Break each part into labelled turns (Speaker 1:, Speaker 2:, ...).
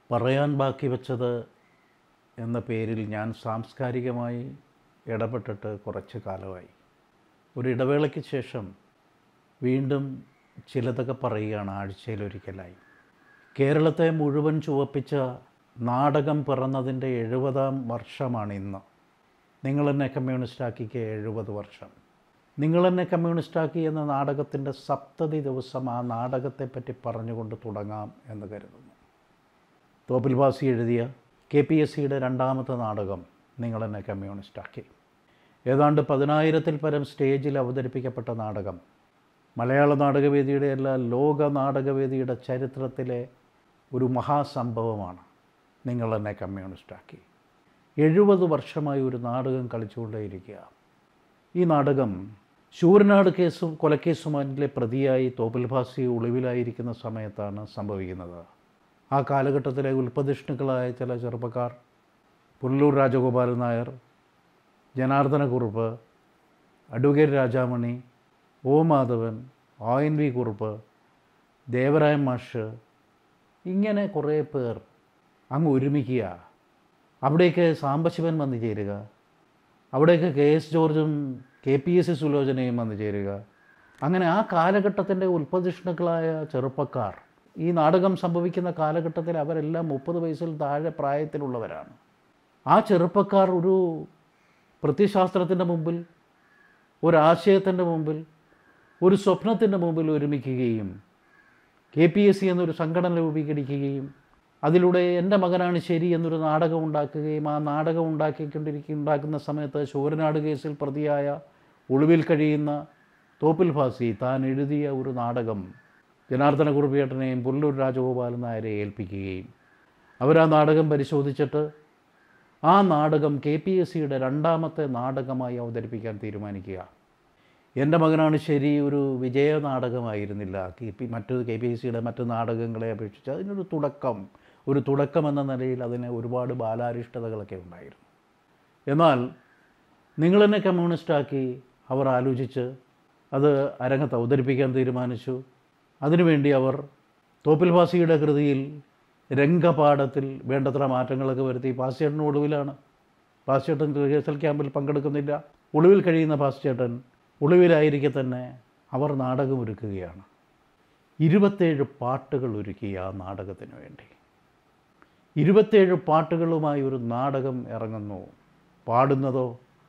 Speaker 1: പറയാൻ ബാക്കി വെച്ചത് എന്ന പേരിൽ ഞാൻ സാംസ്കാരികമായി ഇടപെട്ടിട്ട് കുറച്ച് കാലമായി ഒരു ഇടവേളയ്ക്ക് ശേഷം വീണ്ടും ചിലതൊക്കെ പറയുകയാണ് ആഴ്ചയിലൊരിക്കലായി കേരളത്തെ മുഴുവൻ ചുവപ്പിച്ച നാടകം പിറന്നതിൻ്റെ എഴുപതാം വർഷമാണ് ഇന്ന് നിങ്ങളെന്നെ കമ്മ്യൂണിസ്റ്റാക്കിക്ക് എഴുപത് വർഷം നിങ്ങളെന്നെ കമ്മ്യൂണിസ്റ്റാക്കി എന്ന നാടകത്തിൻ്റെ സപ്തതി ദിവസം ആ നാടകത്തെപ്പറ്റി പറഞ്ഞുകൊണ്ട് തുടങ്ങാം എന്ന് കരുതുന്നു തോപ്പിൽ ബാസി എഴുതിയ കെ പി എസ് സിയുടെ രണ്ടാമത്തെ നാടകം നിങ്ങളെന്നെ കമ്മ്യൂണിസ്റ്റാക്കി ഏതാണ്ട് പതിനായിരത്തിൽ പരം സ്റ്റേജിൽ അവതരിപ്പിക്കപ്പെട്ട നാടകം മലയാള നാടകവേദിയുടെ അല്ല ലോക നാടകവേദിയുടെ ചരിത്രത്തിലെ ഒരു മഹാസംഭവമാണ് നിങ്ങളെന്നെ കമ്മ്യൂണിസ്റ്റാക്കി എഴുപത് വർഷമായി ഒരു നാടകം കളിച്ചുകൊണ്ടേയിരിക്കുക ഈ നാടകം ശൂരനാട് കേസും കൊലക്കേസുമാരിലെ പ്രതിയായി തോപ്പിൽ ഭാസി ഒളിവിലായിരിക്കുന്ന സമയത്താണ് സംഭവിക്കുന്നത് ആ കാലഘട്ടത്തിലെ ഉൽപ്പതിഷ്ണുക്കളായ ചില ചെറുപ്പക്കാർ Pulloor Rajagopalan Nair Janardanakkurup advocate Rajamani O Madhavan O N V Kurup Devaraya മാഷ് ഇങ്ങനെ കുറേ പേർ അങ്ങ് ഒരുമിക്കുക അവിടേക്ക് സാംബശിവൻ വന്നു ചേരുക അവിടേക്ക് കെ എസ് ജോർജും കെ പി എസ് സി സുലോചനയും വന്നു ചേരുക അങ്ങനെ ആ കാലഘട്ടത്തിൻ്റെ ഉൽപ്പതിഷ്ണുക്കളായ ചെറുപ്പക്കാർ ഈ നാടകം സംഭവിക്കുന്ന കാലഘട്ടത്തിൽ അവരെല്ലാം മുപ്പത് വയസ്സിൽ താഴെ പ്രായത്തിലുള്ളവരാണ് ആ ചെറുപ്പക്കാർ ഒരു പ്രത്യശാസ്ത്രത്തിൻ്റെ മുമ്പിൽ ഒരാശയത്തിൻ്റെ മുമ്പിൽ ഒരു സ്വപ്നത്തിൻ്റെ മുമ്പിൽ ഒരുമിക്കുകയും കെ പി എസ് സി എന്നൊരു സംഘടന രൂപീകരിക്കുകയും അതിലൂടെ എൻ്റെ മകനാണ് ശരി എന്നൊരു നാടകം ഉണ്ടാക്കുകയും ആ നാടകം ഉണ്ടാക്കിക്കൊണ്ടിരിക്കുക ഉണ്ടാക്കുന്ന സമയത്ത് ശൂരനാട് കേസിൽ പ്രതിയായ ഒളിവിൽ കഴിയുന്ന തോപ്പിൽ ഭാസി താൻ എഴുതിയ ഒരു നാടകം ജനാർദ്ദന കുറുപ്പിയേട്ടനെയും പുല്ലൂർ രാജഗോപാലൻ നായരെ ഏൽപ്പിക്കുകയും അവരാ നാടകം പരിശോധിച്ചിട്ട് ആ നാടകം കെ പി എസ് സിയുടെ രണ്ടാമത്തെ നാടകമായി അവതരിപ്പിക്കാൻ തീരുമാനിക്കുക എൻ്റെ മകനാണ് ശരി ഒരു വിജയ നാടകമായിരുന്നില്ല കെ പി മറ്റ് കെ പി എസ് സിയുടെ മറ്റ് നാടകങ്ങളെ അപേക്ഷിച്ച് അതിനൊരു തുടക്കം ഒരു തുടക്കം എന്ന നിലയിൽ അതിന് ഒരുപാട് ബാലാരിഷ്ടതകളൊക്കെ ഉണ്ടായിരുന്നു എന്നാൽ നിങ്ങളെന്നെ കമ്മ്യൂണിസ്റ്റാക്കി അവർ ആലോചിച്ച് അത് അരങ്ങത്ത് അവതരിപ്പിക്കാൻ തീരുമാനിച്ചു അതിനുവേണ്ടി അവർ തോപ്പിൽ ഭാസിയുടെ കൃതിയിൽ രംഗപാഠത്തിൽ വേണ്ടത്ര മാറ്റങ്ങളൊക്കെ വരുത്തി പാസ്ചേട്ടൻ ഒടുവിലാണ് പാസ്ചേട്ടൻ റിഹേഴ്സൽ ക്യാമ്പിൽ പങ്കെടുക്കുന്നില്ല ഒളിവിൽ കഴിയുന്ന പാസ്ചേട്ടൻ ഒളിവിലായിരിക്കെ തന്നെ അവർ നാടകം ഒരുക്കുകയാണ് ഇരുപത്തേഴ് പാട്ടുകൾ ഒരുക്കി ആ നാടകത്തിന് വേണ്ടി ഇരുപത്തേഴ് പാട്ടുകളുമായി ഒരു നാടകം ഇറങ്ങുന്നു പാടുന്നതോ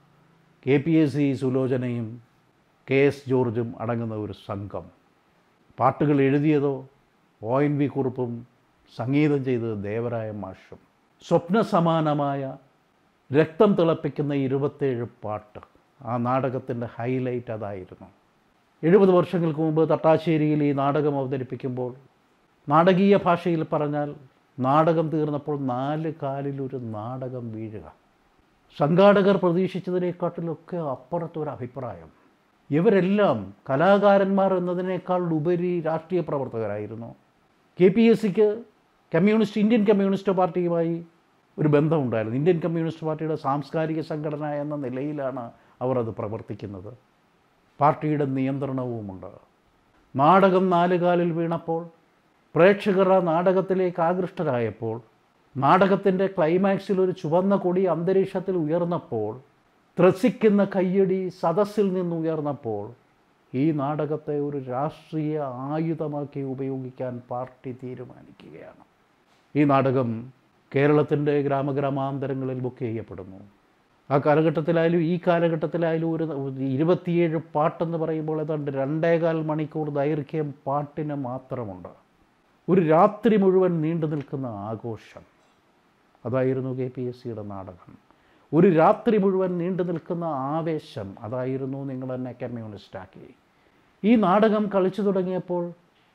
Speaker 1: കെ പി എസ് സി സുലോചനയും കെ എസ് ജോർജും അടങ്ങുന്ന ഒരു സംഘം പാട്ടുകൾ എഴുതിയതോ ഒ എൻ വി കുറുപ്പും സംഗീതം ചെയ്തത് ദേവരായ മാഷും സ്വപ്ന സമാനമായ രക്തം തിളപ്പിക്കുന്ന ഇരുപത്തേഴ് പാട്ട് ആ നാടകത്തിൻ്റെ ഹൈലൈറ്റ് അതായിരുന്നു എഴുപത് വർഷങ്ങൾക്ക് മുമ്പ് തട്ടാശ്ശേരിയിൽ ഈ നാടകം അവതരിപ്പിക്കുമ്പോൾ നാടകീയ ഭാഷയിൽ പറഞ്ഞാൽ നാടകം തീർന്നപ്പോൾ നാല് കാലിലൊരു നാടകം വീഴുക സംഘാടകർ പ്രതീക്ഷിച്ചതിനെക്കാട്ടിലൊക്കെ അപ്പുറത്തൊരു അഭിപ്രായം ഇവരെല്ലാം കലാകാരന്മാർ എന്നതിനേക്കാൾ ഉപരി രാഷ്ട്രീയ പ്രവർത്തകരായിരുന്നു കെ പി എസ് സിക്ക് കമ്മ്യൂണിസ്റ്റ് ഇന്ത്യൻ കമ്മ്യൂണിസ്റ്റ് പാർട്ടിയുമായി ഒരു ബന്ധമുണ്ടായിരുന്നു ഇന്ത്യൻ കമ്മ്യൂണിസ്റ്റ് പാർട്ടിയുടെ സാംസ്കാരിക സംഘടന എന്ന നിലയിലാണ് അവർ അത് പ്രവർത്തിക്കുന്നത് പാർട്ടിയുടെ നിയന്ത്രണവുമുണ്ട് നാടകം നാലുകാലിൽ വീണപ്പോൾ പ്രേക്ഷകർ ആ നാടകത്തിലേക്ക് ആകൃഷ്ടരായപ്പോൾ നാടകത്തിൻ്റെ ക്ലൈമാക്സിൽ ഒരു ചുവന്ന കൊടി അന്തരീക്ഷത്തിൽ ഉയർന്നപ്പോൾ ത്രസിക്കുന്ന കയ്യടി സദസ്സിൽ നിന്ന് ഉയർന്നപ്പോൾ ഈ നാടകത്തെ ഒരു രാഷ്ട്രീയ ആയുധമാക്കി ഉപയോഗിക്കാൻ പാർട്ടി തീരുമാനിക്കുകയാണ് ഈ നാടകം കേരളത്തിൻ്റെ ഗ്രാമഗ്രാമാന്തരങ്ങളിൽ ബുക്ക് ചെയ്യപ്പെടുന്നു ആ കാലഘട്ടത്തിലായാലും ഈ കാലഘട്ടത്തിലായാലും ഒരു ഇരുപത്തിയേഴ് പാട്ടെന്ന് പറയുമ്പോൾ ഏതാണ്ട് രണ്ടേകാൽ മണിക്കൂർ ദൈർഘ്യം പാട്ടിന് മാത്രമുണ്ട് ഒരു രാത്രി മുഴുവൻ നീണ്ടു നിൽക്കുന്ന ആഘോഷം അതായിരുന്നു കെ പി എസ് സിയുടെ നാടകം ഒരു രാത്രി മുഴുവൻ നീണ്ടു നിൽക്കുന്ന ആവേശം അതായിരുന്നു നിങ്ങൾ എന്നെ കമ്മ്യൂണിസ്റ്റാക്കി ഈ നാടകം കളിച്ചു തുടങ്ങിയപ്പോൾ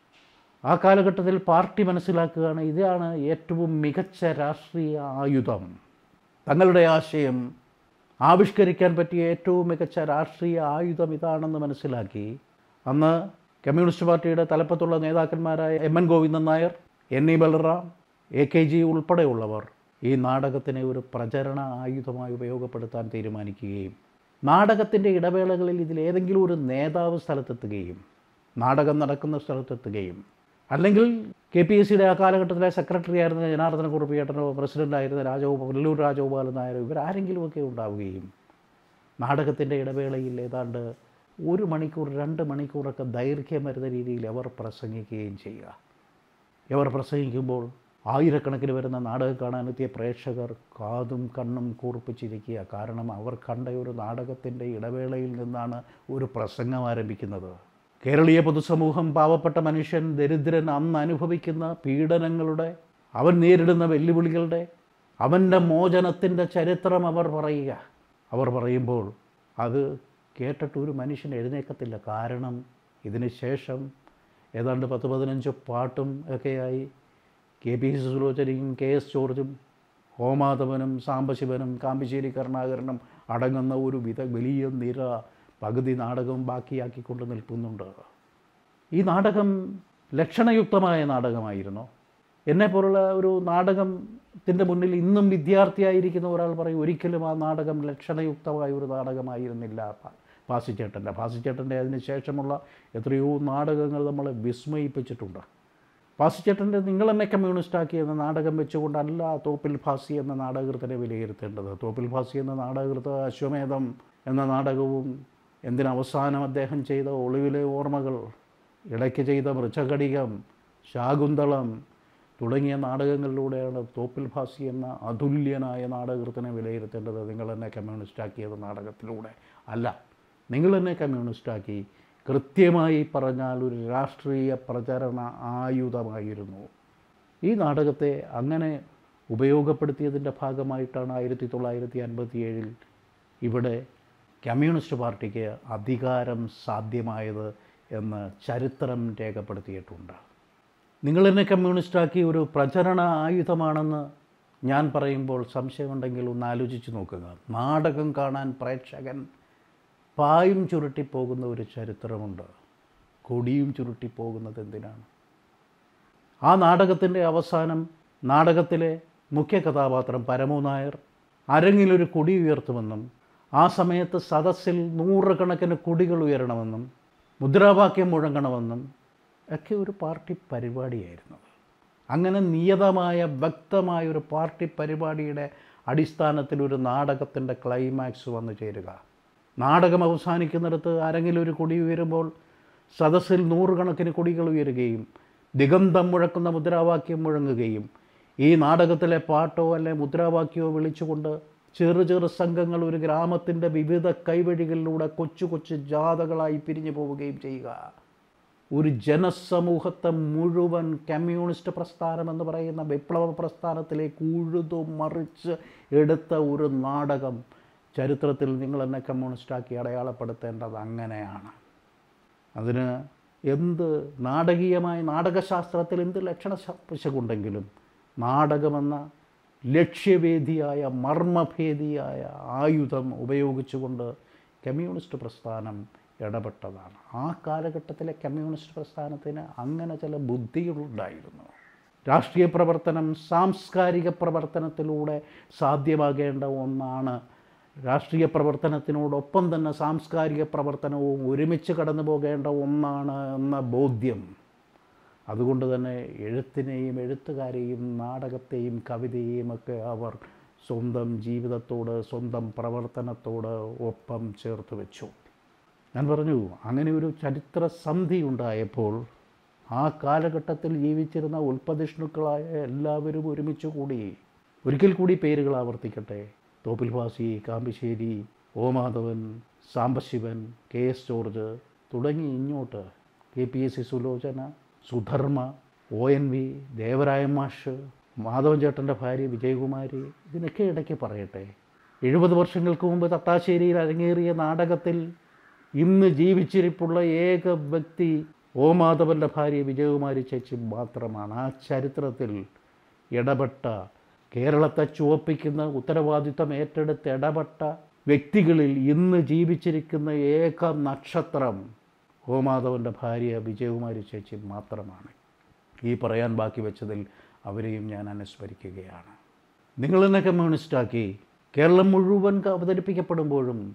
Speaker 1: ആ കാലഘട്ടത്തിൽ പാർട്ടി മനസ്സിലാക്കുകയാണ് ഇതാണ് ഏറ്റവും മികച്ച രാഷ്ട്രീയ ആയുധം തങ്ങളുടെ ആശയം ആവിഷ്കരിക്കാൻ പറ്റിയ ഏറ്റവും മികച്ച രാഷ്ട്രീയ ആയുധം ഇതാണെന്ന് മനസ്സിലാക്കി അന്ന് കമ്മ്യൂണിസ്റ്റ് പാർട്ടിയുടെ തലപ്പത്തുള്ള നേതാക്കന്മാരായ M N Govindan Nair N E Balaram A K G ഉൾപ്പെടെയുള്ളവർ ഈ നാടകത്തിനെ ഒരു പ്രചരണ ആയുധമായി ഉപയോഗപ്പെടുത്താൻ തീരുമാനിക്കുകയും നാടകത്തിൻ്റെ ഇടവേളകളിൽ ഇതിലേതെങ്കിലും ഒരു നേതാവ് സ്ഥലത്തെത്തുകയും നാടകം നടക്കുന്ന സ്ഥലത്തെത്തുകയും അല്ലെങ്കിൽ കെ പി എസ് സിയുടെ ആ കാലഘട്ടത്തിലെ സെക്രട്ടറി ആയിരുന്ന ജനാർദ്ദന കുറുപ്പ് ചേട്ടനോ പ്രസിഡൻ്റായിരുന്ന രാജഗോപാൽ വെല്ലൂർ രാജഗോപാലൻ നായരോ ഇവരാരെങ്കിലുമൊക്കെ ഉണ്ടാവുകയും നാടകത്തിൻ്റെ ഇടവേളയിൽ ഏതാണ്ട് ഒരു മണിക്കൂർ രണ്ട് മണിക്കൂറൊക്കെ ദൈർഘ്യം വരുന്ന രീതിയിൽ അവർ പ്രസംഗിക്കുകയും ചെയ്യുക ഇവർ പ്രസംഗിക്കുമ്പോൾ ആയിരക്കണക്കിന് വരുന്ന നാടകം കാണാനെത്തിയ പ്രേക്ഷകർ കാതും കണ്ണും കൂർപ്പിച്ചിരിക്കുക കാരണം അവർ കണ്ട ഒരു നാടകത്തിൻ്റെ ഇടവേളയിൽ നിന്നാണ് ഒരു പ്രസംഗം ആരംഭിക്കുന്നത് കേരളീയ പൊതുസമൂഹം പാവപ്പെട്ട മനുഷ്യൻ ദരിദ്രൻ അന്ന് അനുഭവിക്കുന്ന പീഡനങ്ങളുടെ അവൻ നേരിടുന്ന വെല്ലുവിളികളുടെ അവൻ്റെ മോചനത്തിൻ്റെ ചരിത്രം അവർ പറയുക അവർ പറയുമ്പോൾ അത് കേട്ടിട്ട് ഒരു മനുഷ്യൻ എഴുന്നേക്കത്തില്ല കാരണം ഇതിന് ശേഷം ഏതാണ്ട് പത്ത് പതിനഞ്ച് പാട്ടും ഒക്കെയായി കെ പി സി സുലോചനയും കെ എസ് ജോർജും ഹോമാധവനും സാംബശിവനും കാമ്പിശ്ശേരി കരുണാകരനും അടങ്ങുന്ന ഒരു വിധ വലിയ നിര പകുതി നാടകവും ബാക്കിയാക്കിക്കൊണ്ട് നിൽക്കുന്നുണ്ട് ഈ നാടകം ലക്ഷണയുക്തമായ നാടകമായിരുന്നു എന്നെപ്പോലുള്ള ഒരു നാടകത്തിൻ്റെ മുന്നിൽ ഇന്നും വിദ്യാർത്ഥിയായിരിക്കുന്ന ഒരാൾ പറയും ഒരിക്കലും ആ നാടകം ലക്ഷണയുക്തമായ ഒരു നാടകമായിരുന്നില്ല പ- പാസിച്ചേട്ടൻ്റെ പാസിച്ചേട്ടൻ്റെ അതിന് ശേഷമുള്ള എത്രയോ നാടകങ്ങൾ നമ്മളെ വിസ്മയിപ്പിച്ചിട്ടുണ്ട് പാസിച്ചേട്ടൻ്റെ നിങ്ങളെന്നെ കമ്മ്യൂണിസ്റ്റാക്കി എന്ന നാടകം വെച്ചുകൊണ്ടല്ല തോപ്പിൽ ഫാസി എന്ന നാടകൃത്തിനെ വിലയിരുത്തേണ്ടത് തോപ്പിൽ ഫാസി എന്ന നാടകൃത്ത് അശ്വമേധം എന്ന നാടകവും എന്തിനവസാനം അദ്ദേഹം ചെയ്ത ഒളിവിലെ ഓർമ്മകൾ ഇടയ്ക്ക് ചെയ്ത മൃച്ചകടികം ശാകുന്തളം തുടങ്ങിയ നാടകങ്ങളിലൂടെയാണ് തോപ്പിൽ ഫാസി എന്ന അതുല്യനായ നാടകൃത്തിനെ വിലയിരുത്തേണ്ടത് നിങ്ങൾ എന്നെ കമ്മ്യൂണിസ്റ്റാക്കിയത് നാടകത്തിലൂടെ അല്ല നിങ്ങൾ എന്നെ കമ്മ്യൂണിസ്റ്റാക്കി കൃത്യമായി പറഞ്ഞാൽ ഒരു രാഷ്ട്രീയ പ്രചരണ ആയുധമായിരുന്നു ഈ നാടകത്തെ അങ്ങനെ ഉപയോഗപ്പെടുത്തിയതിൻ്റെ ഭാഗമായിട്ടാണ് ആയിരത്തി തൊള്ളായിരത്തി അൻപത്തി ഏഴിൽ ഇവിടെ കമ്മ്യൂണിസ്റ്റ് പാർട്ടിക്ക് അധികാരം സാധ്യമായത് എന്ന് ചരിത്രം രേഖപ്പെടുത്തിയിട്ടുണ്ട് നിങ്ങൾ എന്നെ കമ്മ്യൂണിസ്റ്റാക്കി ഒരു പ്രചരണ ആയുധമാണെന്ന് ഞാൻ പറയുമ്പോൾ സംശയമുണ്ടെങ്കിൽ ഒന്ന് ആലോചിച്ച് നോക്കുക നാടകം കാണാൻ പ്രേക്ഷകൻ പായും ചുരുട്ടിപ്പോകുന്ന ഒരു ചരിത്രമുണ്ട് കൊടിയും ചുരുട്ടിപ്പോകുന്നത് എന്തിനാണ് ആ നാടകത്തിൻ്റെ അവസാനം നാടകത്തിലെ മുഖ്യ കഥാപാത്രം പരമു നായർ അരങ്ങിലൊരു കൊടി ഉയർത്തുമെന്നും ആ സമയത്ത് സദസ്സിൽ നൂറുകണക്കിന് കൊടികൾ ഉയരണമെന്നും മുദ്രാവാക്യം മുഴങ്ങണമെന്നും ഒക്കെ ഒരു പാർട്ടി പരിപാടിയായിരുന്നു അങ്ങനെ നിയതമായ വ്യക്തമായ ഒരു പാർട്ടി പരിപാടിയുടെ അടിസ്ഥാനത്തിൽ ഒരു നാടകത്തിൻ്റെ ക്ലൈമാക്സ് വന്നു ചേരുക നാടകം അവസാനിക്കുന്നിടത്ത് ആരെങ്കിലും ഒരു കൊടി ഉയരുമ്പോൾ സദസ്സിൽ നൂറുകണക്കിന് കൊടികൾ ഉയരുകയും ദിഗന്ധം മുഴക്കുന്ന മുദ്രാവാക്യം മുഴങ്ങുകയും ഈ നാടകത്തിലെ പാട്ടോ അല്ലെ മുദ്രാവാക്യമോ വിളിച്ചുകൊണ്ട് ചെറു ചെറു സംഘങ്ങൾ ഒരു ഗ്രാമത്തിൻ്റെ വിവിധ കൈവഴികളിലൂടെ കൊച്ചു കൊച്ചു ജാഥകളായി പിരിഞ്ഞു പോവുകയും ചെയ്യുക ഒരു ജനസമൂഹത്തെ മുഴുവൻ കമ്മ്യൂണിസ്റ്റ് പ്രസ്ഥാനം എന്ന് പറയുന്ന വിപ്ലവ പ്രസ്ഥാനത്തിലേക്ക് ഉഴുതു മറിച്ച് എടുത്ത ഒരു നാടകം ചരിത്രത്തിൽ നിങ്ങൾ എന്നെ കമ്മ്യൂണിസ്റ്റാക്കി അടയാളപ്പെടുത്തേണ്ടത് അങ്ങനെയാണ് അതിന് എന്ത് നാടകീയമായ നാടകശാസ്ത്രത്തിൽ എന്ത് ലക്ഷണ പിശകുണ്ടെങ്കിലും നാടകമെന്ന ലക്ഷ്യവേദിയായ മർമ്മഭേദിയായ ആയുധം ഉപയോഗിച്ചുകൊണ്ട് കമ്മ്യൂണിസ്റ്റ് പ്രസ്ഥാനം ഇടപെട്ടതാണ് ആ കാലഘട്ടത്തിലെ കമ്മ്യൂണിസ്റ്റ് പ്രസ്ഥാനത്തിന് അങ്ങനെ ചില ബുദ്ധികളുണ്ടായിരുന്നു രാഷ്ട്രീയ പ്രവർത്തനം സാംസ്കാരിക പ്രവർത്തനത്തിലൂടെ സാധ്യമാകേണ്ട ഒന്നാണ് രാഷ്ട്രീയ പ്രവർത്തനത്തിനോടൊപ്പം തന്നെ സാംസ്കാരിക പ്രവർത്തനവും ഒരുമിച്ച് കടന്നു പോകേണ്ട ഒന്നാണ് എന്ന ബോധ്യം അതുകൊണ്ട് തന്നെ എഴുത്തിനെയും എഴുത്തുകാരെയും നാടകത്തെയും കവിതയെയും ഒക്കെ അവർ സ്വന്തം ജീവിതത്തോട് സ്വന്തം പ്രവർത്തനത്തോട് ഒപ്പം ചേർത്ത് വെച്ചു ഞാൻ പറഞ്ഞു അങ്ങനെ ഒരു ചരിത്ര സന്ധി ഉണ്ടായപ്പോൾ ആ കാലഘട്ടത്തിൽ ജീവിച്ചിരുന്ന ഉൽപ്പതിഷ്ണുക്കളായ എല്ലാവരും ഒരുമിച്ച് കൂടി ഒരിക്കൽ കൂടി പേരുകൾ ആവർത്തിക്കട്ടെ Thoppil ഫാസി Kambissery ഓമാധവൻ Sambasivan K S George തുടങ്ങി ഇങ്ങോട്ട് K P S C Sulochana Sudharma O N V Devaraya മാഷ് മാധവൻ ചേട്ടൻ്റെ ഭാര്യ വിജയകുമാരി ഇതിനൊക്കെ ഇടയ്ക്ക് പറയട്ടെ എഴുപത് വർഷങ്ങൾക്ക് മുമ്പ് തട്ടാശ്ശേരിയിൽ അരങ്ങേറിയ നാടകത്തിൽ ഇന്ന് ജീവിച്ചിരിപ്പുള്ള ഏക വ്യക്തി ഓ മാധവൻ്റെ ഭാര്യ വിജയകുമാരി ചേച്ചി മാത്രമാണ് ആ ചരിത്രത്തിൽ ഇടപെട്ട കേരളത്തെ ചുവപ്പിക്കുന്ന ഉത്തരവാദിത്വം ഏറ്റെടുത്ത് ഇടപെട്ട വ്യക്തികളിൽ ഇന്ന് ജീവിച്ചിരിക്കുന്ന ഏക നക്ഷത്രം ഓമാധവൻ്റെ ഭാര്യ വിജയകുമാരി ചേച്ചി മാത്രമാണ് ഈ പറയാൻ ബാക്കി വെച്ചതിൽ അവരെയും ഞാൻ അനുസ്മരിക്കുകയാണ് നിങ്ങൾ എന്നെ കമ്മ്യൂണിസ്റ്റാക്കി കേരളം മുഴുവൻ അവതരിപ്പിക്കപ്പെടുമ്പോഴും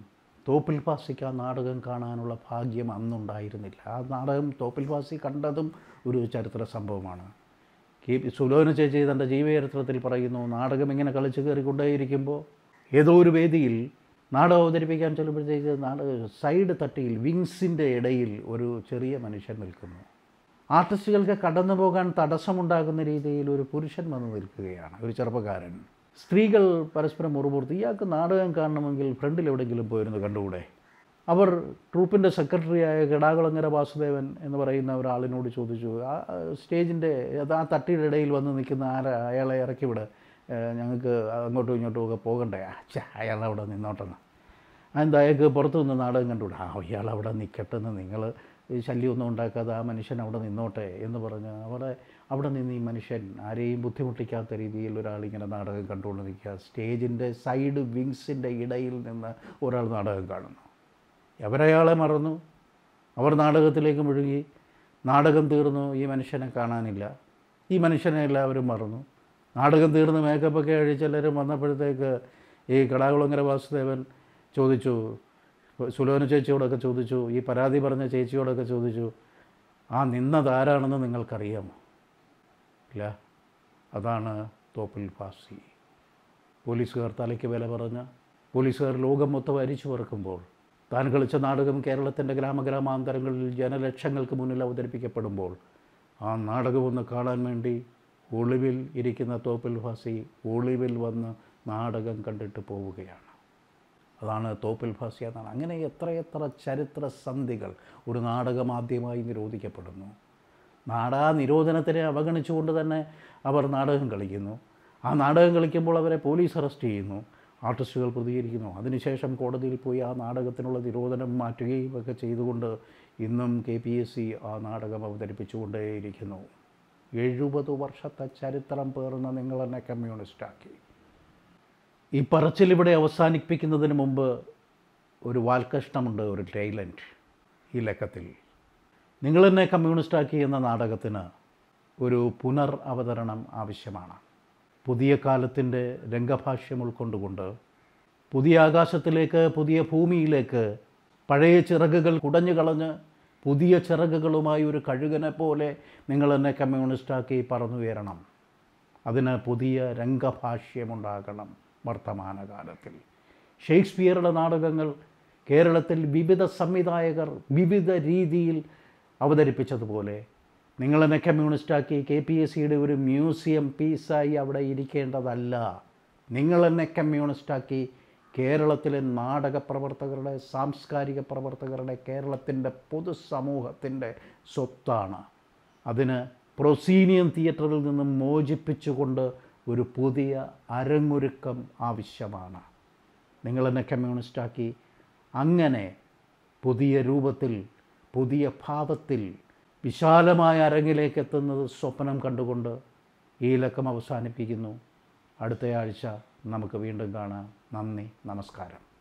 Speaker 1: തോപ്പിൽ പാസിക്ക് ആ നാടകം കാണാനുള്ള ഭാഗ്യം അന്നുണ്ടായിരുന്നില്ല ആ നാടകം തോപ്പിൽ പാസി കണ്ടതും ഒരു ചരിത്ര സംഭവമാണ് കെ പി സുലോന ചേച്ചി തൻ്റെ ജീവചരിത്രത്തിൽ പറയുന്നു നാടകം ഇങ്ങനെ കളിച്ച് കയറിക്കൊണ്ടേയിരിക്കുമ്പോൾ ഏതോ ഒരു വേദിയിൽ നാടകം അവതരിപ്പിക്കാൻ ചെല്ലുമ്പോഴത്തേക്ക് നാടക സൈഡ് തട്ടിയിൽ വിങ്സിൻ്റെ ഇടയിൽ ഒരു ചെറിയ മനുഷ്യൻ നിൽക്കുന്നു ആർട്ടിസ്റ്റുകൾക്ക് കടന്നു പോകാൻ തടസ്സമുണ്ടാകുന്ന രീതിയിൽ ഒരു പുരുഷൻ വന്ന് നിൽക്കുകയാണ് ഒരു ചെറുപ്പക്കാരൻ സ്ത്രീകൾ പരസ്പരം മുറുമുറുത്ത് ഇയാൾക്ക് നാടകം കാണണമെങ്കിൽ ഫ്രണ്ടിൽ എവിടെയെങ്കിലും പോയിരുന്നു കണ്ടുകൂടെ അവർ ട്രൂപ്പിൻ്റെ സെക്രട്ടറിയായ കിടാകുളങ്ങര വാസുദേവൻ എന്ന് പറയുന്ന ഒരാളിനോട് ചോദിച്ചു ആ സ്റ്റേജിൻ്റെ ആ തട്ടിയുടെ ഇടയിൽ വന്ന് നിൽക്കുന്ന ആരാ അയാളെ ഇറക്കി വിട് ഏഹ് ഞങ്ങൾക്ക് അങ്ങോട്ടും ഇങ്ങോട്ടും ഒക്കെ പോകണ്ടേ അച്ഛാ അയാൾ അവിടെ നിന്നോട്ടെന്ന് അതെന്താ അയാൾക്ക് പുറത്തു നിന്ന് നാടകം കണ്ടുകൂടാ ആ ഇയാൾ അവിടെ നിൽക്കട്ടെന്ന് നിങ്ങൾ ശല്യമൊന്നും ഉണ്ടാക്കാതെ ആ മനുഷ്യൻ അവിടെ നിന്നോട്ടെ എന്ന് പറഞ്ഞ് അവിടെ അവിടെ നിന്ന് ഈ മനുഷ്യൻ ആരെയും ബുദ്ധിമുട്ടിക്കാത്ത രീതിയിൽ ഒരാളിങ്ങനെ നാടകം കണ്ടുകൊണ്ട് നിൽക്കുക സ്റ്റേജിൻ്റെ സൈഡ് വിങ്സിൻ്റെ ഇടയിൽ നിന്ന് ഒരാൾ നാടകം കാണുന്നു അവരയാളെ മറന്നു അവർ നാടകത്തിലേക്ക് മുഴുകി നാടകം തീർന്നു ഈ മനുഷ്യനെ കാണാനില്ല ഈ മനുഷ്യനെ എല്ലാവരും മറന്നു നാടകം തീർന്ന് മേക്കപ്പൊക്കെ അഴിച്ച് എല്ലാവരും വന്നപ്പോഴത്തേക്ക് ഈ കടാകുളങ്ങര വാസുദേവൻ ചോദിച്ചു സുലോന ചേച്ചിയോടൊക്കെ ചോദിച്ചു ഈ പരാതി പറഞ്ഞ ചേച്ചിയോടൊക്കെ ചോദിച്ചു ആ നിന്നതാരാണെന്ന് നിങ്ങൾക്കറിയാമോ ഇല്ല അതാണ് തോപ്പിൽ ഫാസി പോലീസുകാർ തലയ്ക്ക് വില പറഞ്ഞ് പോലീസുകാർ ലോകം മൊത്തം അരിച്ചു പറക്കുമ്പോൾ താൻ കളിച്ച നാടകം കേരളത്തിൻ്റെ ഗ്രാമഗ്രാമാന്തരങ്ങളിൽ ജനലക്ഷങ്ങൾക്ക് മുന്നിൽ അവതരിപ്പിക്കപ്പെടുമ്പോൾ ആ നാടകം ഒന്ന് കാണാൻ വേണ്ടി ഒളിവിൽ ഇരിക്കുന്ന തോപ്പിൽ ഫാസി ഒളിവിൽ വന്ന് നാടകം കണ്ടിട്ട് പോവുകയാണ് അതാണ് തോപ്പിൽ ഫാസി എന്നാണ് അങ്ങനെ എത്രയെത്ര ചരിത്ര സന്ധികൾ ഒരു നാടകമാദ്യമായി നിരോധിക്കപ്പെടുന്നു നാടാ നിരോധനത്തിനെ അവഗണിച്ചുകൊണ്ട് തന്നെ അവർ നാടകം കളിക്കുന്നു ആ നാടകം കളിക്കുമ്പോൾ അവരെ പോലീസ് അറസ്റ്റ് ചെയ്യുന്നു ആർട്ടിസ്റ്റുകൾ പ്രതികരിക്കുന്നു അതിനുശേഷം കോടതിയിൽ പോയി ആ നാടകത്തിനുള്ള നിരോധനം മാറ്റുകയും ഒക്കെ ചെയ്തുകൊണ്ട് ഇന്നും കെ പി എസ് സി ആ നാടകം അവതരിപ്പിച്ചുകൊണ്ടേയിരിക്കുന്നു എഴുപത് വർഷത്തെ ചരിത്രം പേർന്ന നിങ്ങൾ എന്നെ കമ്മ്യൂണിസ്റ്റാക്കി ഈ പറച്ചിൽ ഇവിടെ അവസാനിപ്പിക്കുന്നതിന് മുമ്പ് ഒരു വാൽക്കഷ്ണമുണ്ട് ഒരു ടൈലൻറ്റ് ഈ ലക്കത്തിൽ നിങ്ങൾ എന്നെ കമ്മ്യൂണിസ്റ്റാക്കി എന്ന നാടകത്തിന് ഒരു പുനർ അവതരണം ആവശ്യമാണ് പുതിയ കാലത്തിൻ്റെ രംഗഭാഷ്യം ഉൾക്കൊണ്ടുകൊണ്ട് പുതിയ ആകാശത്തിലേക്ക് പുതിയ ഭൂമിയിലേക്ക് പഴയ ചിറകുകൾ കുടഞ്ഞു കളഞ്ഞ് പുതിയ ചിറകുകളുമായി ഒരു കഴുകനെ പോലെ നിങ്ങൾ എന്നെ കമ്മ്യൂണിസ്റ്റാക്കി പറന്നുയരണം അതിന് പുതിയ രംഗഭാഷ്യമുണ്ടാകണം വർത്തമാനകാലത്തിൽ ഷേക്സ്പിയറുടെ നാടകങ്ങൾ കേരളത്തിൽ വിവിധ സംവിധായകർ വിവിധ രീതിയിൽ അവതരിപ്പിച്ചതുപോലെ നിങ്ങളെന്നെ കമ്മ്യൂണിസ്റ്റാക്കി കെ പി എസ് സിയുടെ ഒരു മ്യൂസിയം പീസായി അവിടെ ഇരിക്കേണ്ടതല്ല നിങ്ങളെന്നെ കമ്മ്യൂണിസ്റ്റാക്കി കേരളത്തിലെ നാടക പ്രവർത്തകരുടെ സാംസ്കാരിക പ്രവർത്തകരുടെ കേരളത്തിൻ്റെ പൊതുസമൂഹത്തിൻ്റെ സ്വത്താണ് അതിന് പ്രൊസീനിയൻ തിയേറ്ററിൽ നിന്നും മോചിപ്പിച്ചുകൊണ്ട് ഒരു പുതിയ അരങ്ങൊരുക്കം ആവശ്യമാണ് നിങ്ങളെന്നെ കമ്മ്യൂണിസ്റ്റാക്കി അങ്ങനെ പുതിയ രൂപത്തിൽ പുതിയ ഭാവത്തിൽ വിശാലമായ അരങ്ങിലേക്ക് എത്തുന്നത് സ്വപ്നം കണ്ടുകൊണ്ട് ഈ ലക്കം അവസാനിപ്പിക്കുന്നു അടുത്തയാഴ്ച നമുക്ക് വീണ്ടും കാണാം നന്ദി നമസ്കാരം